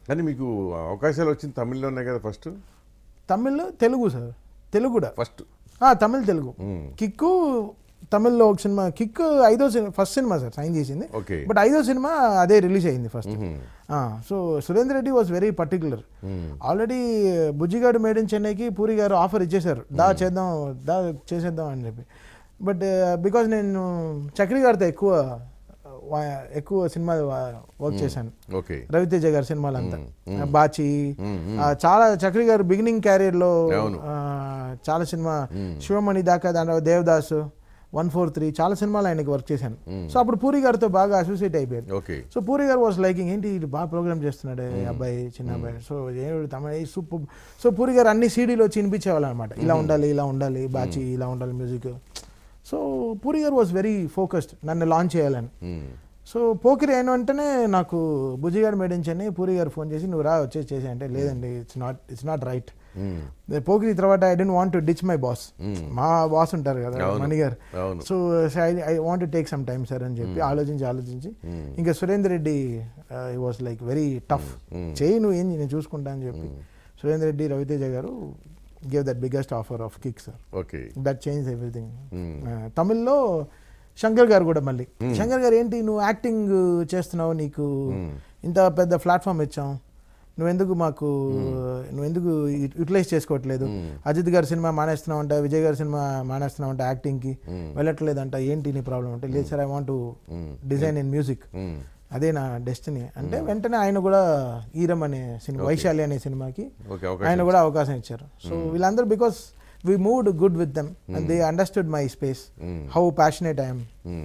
కానీ మీకు అవకాశాలు వచ్చింది తమిళ్లోనే కదా ఫస్ట్ తమిళ్ తెలుగు సార్ తెలుగు కూడా ఫస్ట్ ఆ, తమిళ్ తెలుగు కిక్కు తమిళ్లో ఒక సినిమా కిక్ ఐదో సినిమా ఫస్ట్ సినిమా సార్ సైన్ చేసింది ఓకే బట్ ఐదో సినిమా అదే రిలీజ్ అయింది first so Surender Reddy was very particular already Bujjigadu made in చెన్నైకి పూరి గారు ఆఫర్ ఇచ్చేశారు దా చేద్దాం దా చేసేద్దాం అని చెప్పి బట్ బికాజ్ నేను చక్రి గారితో ఎక్కువ వా- ఎక్కువ సినిమా వర్క్ చేశాను ఓకే రవితేజ గారి సినిమాలంతా బాచి ఆ, చాలా చక్రి గారు బిగినింగ్ క్యారియర్ లో అవును. ఆ, చాలా సినిమా శివమణి దాకా దాంట్లో దేవదాస్ వన్ ఫోర్ త్రీ చాలా సినిమాలు ఆయనకి వర్క్ చేశాను సో అప్పుడు పూరి గారితో బాగా అసోసియేట్ అయిపోయారు ఓకే సో పూరి గారు వాస్ లైకింగ్ ఏంటి ఇది బాగా ప్రోగ్రామ్ చేస్తున్నాడు ఈ అబ్బాయి చిన్న అబ్బాయి సో ఏడు తమిళ సూపర్ సో పూరి గారు అన్ని సీడీలో వచ్చి వినిపించేవాళ్ళు అనమాట ఇలా ఉండాలి ఇలా ఉండాలి బాచి ఇలా ఉండాలి మ్యూజిక్ సో పూరి గారు వాస్ వెరీ ఫోకస్డ్ నన్ను లాంచ్ చేయాలని సో పోకిరి అయిన వెంటనే నాకు బుజ్జిగాడు మేడించని పూరి గారు ఫోన్ చేసి నువ్వు రా వచ్చేసి చేసి అంటే లేదండి it's not it's not right Pokiri తర్వాత I didn't want to ditch my boss మా బాస్ ఉంటారు కదా అవును. మణి గారు అవును so I want take some time sir అని చెప్పి ఆలోచించి ఆలోచించి ఇంకా సురేందర్ రెడ్డి ఈ వాస్ లైక్ వెరీ టఫ్ చేయి నువ్వు ఏంది నేను చూసుకుంటా అని చెప్పి సురేందర్ రెడ్డి రవితేజ గారు gave that biggest offer of Kick sir okay that change everything తమిళ్లో శంకర్ గారు కూడా మళ్ళీ శంకర్ గారు ఏంటి నువ్వు యాక్టింగ్ చేస్తున్నావు నీకు ఇంత పెద్ద ప్లాట్ఫామ్ ఇచ్చాం నువ్వెందుకు మాకు నువ్వెందుకు యూటిలైజ్ చేసుకోవట్లేదు అజిత్ గారి సినిమా మానేస్తున్నావు అంట విజయ్ గారి సినిమా మానేస్తున్నావు అంట యాక్టింగ్కి వెళ్ళట్లేదంట ఏంటి నీ ప్రాబ్లం అంటే లేదు sir I want to design in music అదే నా డెస్టినీ అంటే వెంటనే ఆయన కూడా ఈరం అనే సినిమా వైశాలి అనే సినిమాకి ఓకే ఆయన అవకాశం కూడా అవకాశం ఇచ్చారు సో వీళ్ళందరూ because we moved good with them and they understood my space how passionate I'm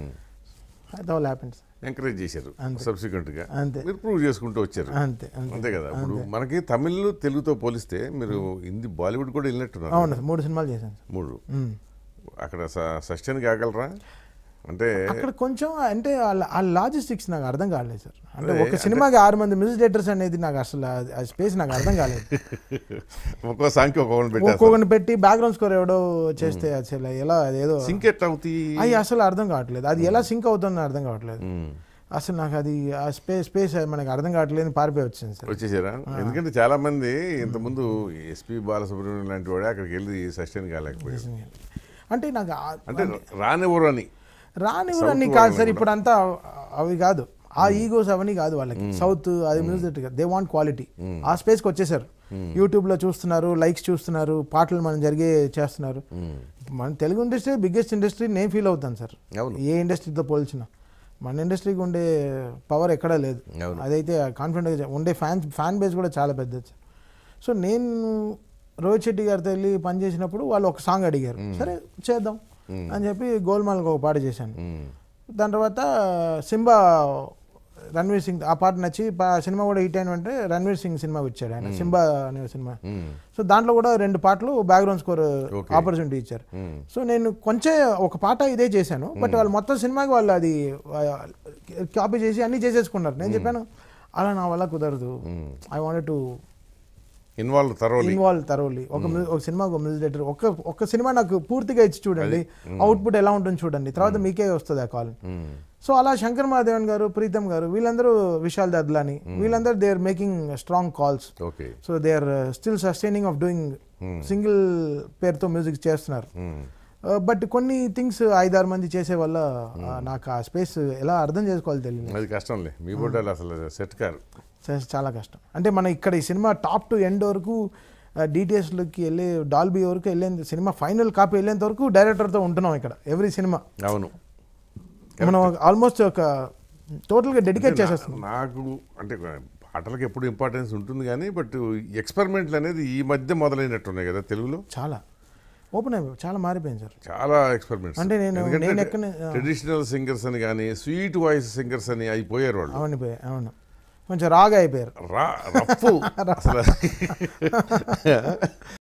అది ఆల్ హ్యాపెన్స్ ఎంకరేజ్ చేశారు అంతే. సబ్సిక్వెంట్ గా అంతే మీరు ప్రూవ్ చేసుకుంటూ వచ్చారు అంతే అంతే అంతే కదా ఇప్పుడు మనకి తమిళ్ తెలుగుతో పోలిస్తే మీరు హిందీ బాలీవుడ్ కూడా వెళ్ళినట్టున్నారు అవును సార్ మూడు సినిమాలు చేశాను సార్ మూడు మ్మ్. అక్కడ సస్టైన్ కాగలరా అంటే అక్కడ కొంచెం అంటే ఆ- ఆ లాజిస్టిక్స్ నాకు అర్థం కాలేదు సార్ అంటే అదే, ఒక సినిమాకి ఆరు మంది మ్యూజిక్ డైరెక్టర్స్ అనేది నాకు అసలు ఆ- ఆ స్పేస్ నాకు అర్థం కాలేదు ఒక్కో సాంగ్కి ఒక్కొక్కటి పెట్టారు ఒక్కొక్కరిని పెట్టి బ్యాక్గ్రౌండ్ స్కోర్ ఎవడో చేస్తే అసలు ఎలా అదేదో సింక్ ఎట్ అవుతాయి అవి అసలు అర్థం కావట్లేదు అది ఎలా సింక్ అవుతుందో అర్థం కావట్లేదు అసలు నాకు అది ఆ స్పేస్ స్పేస్ మనకి అర్థం కావట్లేదు పారిపోయి వచ్చింది సార్ వచ్చేసారా ఎందుకంటే చాలా మంది ఇంతకుముందు ఎస్పి బాలసుబ్రహ్మణ్యం లాంటి వాడే అక్కడికి వెళ్ళి సస్టైన్ కాలేకపోయారు అంటే నాకు ఆ- అంటే రానివ్వరు అని రాని South అన్ని వాళ్ళు కాదు సార్ కూడా. ఇప్పుడు అంతా అవి కాదు ఆ ఈగోస్ అవన్నీ కాదు వాళ్ళకి సౌత్ అది మ్యూజిక్ దే వాంట్ క్వాలిటీ ఆ స్పేస్కి వచ్చేసారు యూట్యూబ్ లో చూస్తున్నారు లైక్స్ చూస్తున్నారు పాటలు మనం జరిగే చేస్తున్నారు మన తెలుగు ఇండస్ట్రీ బిగ్గెస్ట్ ఇండస్ట్రీ నేను ఫీల్ అవుతాను సార్ అవును. ఏ ఇండస్ట్రీతో పోల్చినా మన ఇండస్ట్రీకి ఉండే పవర్ ఎక్కడా లేదు అవును. అదైతే కాన్ఫిడెంట్ ఉండే ఫ్యాన్ ఫ్యాన్ బేస్ కూడా చాలా పెద్దది సో నేను రోహిత్ శెట్టి గారితో వెళ్ళి పనిచేసినప్పుడు వాళ్ళు ఒక సాంగ్ అడిగారు సరే చేద్దాం అని చెప్పి గోల్మాల్కి ఒక పాట చేశాను దాని తర్వాత సింబా రణ్వీర్ సింగ్ ఆ పాట నచ్చి పా- సినిమా కూడా హిట్ అయిన వెంటనే రణ్వీర్ సింగ్ సినిమా ఇచ్చాడు ఆయన సింబా అనే సినిమా సో దాంట్లో కూడా రెండు పాటలు బ్యాక్గ్రౌండ్ స్కోర్ Okay. ఆపర్చునిటీ ఇచ్చారు సో నేను కొంచెం ఒక పాట ఇదే చేశాను బట్ వాళ్ళు మొత్తం సినిమాకి వాళ్ళు అది కాపీ చేసి అన్ని చేసేసుకున్నారు నేను చెప్పాను అలా నా వల్ల కుదరదు ఐ వాంట్ టు ఇన్వాల్వ్ తరోలి ఇన్వాల్వ్ తరోలీ ఒక mu- ఒక సినిమా ఒక మ్యూజిక్ డైరెక్టర్ ఒక ఒక సినిమా నాకు పూర్తిగా ఇచ్చి చూడండి అవుట్పుట్ ఎలా ఉంటుంది చూడండి తర్వాత మీకే వస్తుంది ఆ కాల్ సో అలా శంకర్ మహాదేవన్ గారు ప్రీతం గారు వీళ్ళందరూ విశాల్ దద్లాని వీళ్ళందరూ they are making strong calls okay so they are still sustaining of doing single పేరుతో మ్యూజిక్ చేస్తున్నారు బట్ కొన్ని థింగ్స్ ఐదారు మంది చేసే వల్ల ఆ, నాకు ఆ స్పేస్ ఎలా అర్థం చేసుకోవాలో తెలియదు అది కష్టంలే మీ బొడ్డాలు అసలు సెట్ కారు చా- చాలా కష్టం అంటే మన ఇక్కడ ఈ సినిమా టాప్ టు ఎండ్ వరకు డీటెయిల్స్లోకి వెళ్ళి డాల్బీ వరకు వెళ్ళేంత సినిమా ఫైనల్ కాపీ వెళ్ళేంత వరకు డైరెక్టర్తో ఉంటున్నాం ఇక్కడ ఎవ్రీ సినిమా అవును మనం ఆల్మోస్ట్ ఒక టోటల్గా డెడికేట్ చేసేస్తున్నాం నాకు అంటే పాటలకు ఎప్పుడు ఇంపార్టెన్స్ ఉంటుంది కానీ బట్ ఎక్స్పెరిమెంట్లు అనేది ఈ మధ్య మొదలైనట్టున్నాయి కదా తెలుగులో చాలా ఓపెన్ అయిపోయి చాలా మారిపోయింది సార్ చాలా ఎక్స్పెరిమెంట్స్ అంటే నేను- నేను ఎక్కడ- ట్రెడిషనల్ సింగర్స్ అని కానీ స్వీట్ వాయిస్ సింగర్స్ అని అయిపోయారు వాళ్ళు అవన్నీ పోయాయి అవును కొంచెం రాగా అయిపోయారు రా రప్పు అసలు